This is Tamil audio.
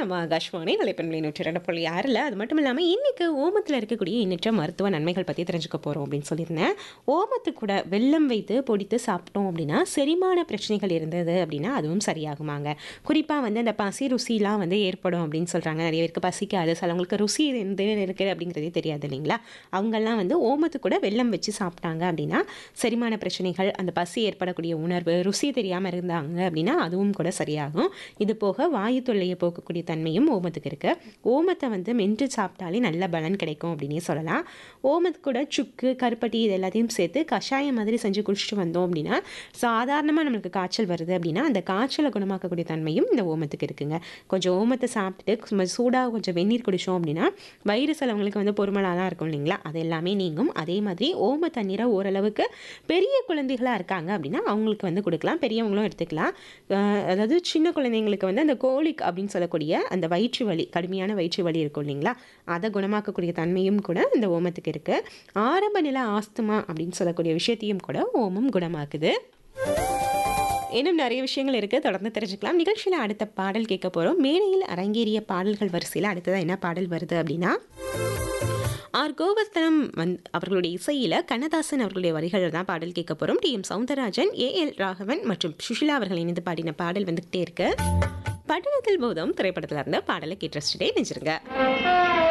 நம்ம ஆகாஷ்வாணி நிலைப்பண்பலை நூற்றி ரெண்டு புள்ளி ஆறில் அது மட்டும் இல்லாமல் இன்னைக்கு ஓமத்தில் இருக்கக்கூடிய எண்ணற்ற மருத்துவ நன்மைகள் பற்றி தெரிஞ்சுக்க போகிறோம் அப்படின்னு சொல்லியிருந்தேன் ஓமத்து கூட வெல்லம் வைத்து பொடித்து சாப்பிட்டோம் அப்படின்னா செரிமான பிரச்சனைகள் இருந்தது அப்படின்னா அதுவும் சரியாகுமாங்க குறிப்பாக வந்து அந்த பசி ருசிலாம் வந்து ஏற்படும் அப்படின்னு சொல்கிறாங்க நிறைய பேருக்கு பசிக்காது சிலவங்களுக்கு ருசி எந்த இருக்குது அப்படிங்கிறதே தெரியாது இல்லைங்களா அவங்கெல்லாம் வந்து ஓமத்து கூட வெல்லம் வச்சு சாப்பிட்டாங்க அப்படின்னா செரிமான பிரச்சனைகள் அந்த பசி ஏற்படக்கூடிய உணர்வு ருசி தெரியாமல் இருந்தாங்க அப்படின்னா அதுவும் கூட சரியாகும் இது போக வாயு தொல்லையை போக்கக்கூடிய தன்மையும் ஓமத்துக்கு இருக்கு ஓமத்தை வந்து மென்று சாப்பிட்டாலே நல்ல பலன் கிடைக்கும் அப்படின்னே சொல்லலாம் ஓமத்து கூட சுக்கு கருப்பட்டி இது எல்லாத்தையும் சேர்த்து கஷாயம் மாதிரி செஞ்சு குடிச்சிட்டு வந்தோம் அப்படின்னா சாதாரணமாக நம்மளுக்கு காய்ச்சல் வருது அப்படின்னா அந்த காய்ச்சலை குணமாக்கக்கூடிய தன்மையும் இந்த ஓமத்துக்கு இருக்குங்க கொஞ்சம் ஓமத்தை சாப்பிட்டுட்டு சும்மா சூடாக கொஞ்சம் வெந்நீர் குடித்தோம் அப்படின்னா வயிறு சிலவங்களுக்கு வந்து பொறுமலாக இருக்கும் இல்லைங்களா அது எல்லாமே நீங்கும் அதே மாதிரி ஓம தண்ணீரை ஓரளவுக்கு பெரிய குழந்தைகளாக இருக்காங்க அப்படின்னா அவங்களுக்கு வந்து கொடுக்கலாம் பெரியவங்களும் எடுத்துக்கலாம் அஹ் அதாவது சின்ன குழந்தைங்களுக்கு வந்து அந்த கோலிக் அப்படின்னு சொல்லக்கூடிய அந்த வயிற்று வலி கடுமையான வயிற்று வலி இருக்கும் இல்லைங்களா அதை குணமாக்கக்கூடிய தன்மையும் கூட இந்த ஓமத்துக்கு இருக்குது ஆரம்ப நில ஆஸ்துமா அப்படின்னு சொல்லக்கூடிய விஷயத்தையும் கூட ஓமம் குணமாக்குது இன்னும் நிறைய விஷயங்கள் இருக்குது தொடர்ந்து தெரிஞ்சுக்கலாம் நிகழ்ச்சியில் அடுத்த பாடல் கேட்க போகிறோம் மேடையில் அரங்கேறிய பாடல்கள் வரிசையில் அடுத்ததாக என்ன பாடல் வருது அப்படின்னா ஆர் கோவர்த்தனம் வந் அவர்களுடைய இசையில் கண்ணதாசன் அவர்களுடைய வரிகள் தான் பாடல் கேட்க போகிறோம் T M Soundararajan A L Raghavan மற்றும் சுஷிலா அவர்கள் இணைந்து பாடின பாடல் வந்துகிட்டே இருக்கு பட்டணத்தில் போதும் திரைப்படத்தில் இருந்த பாடலை கேட்டு ரசிச்சுட்டே நினைச்சிருங்க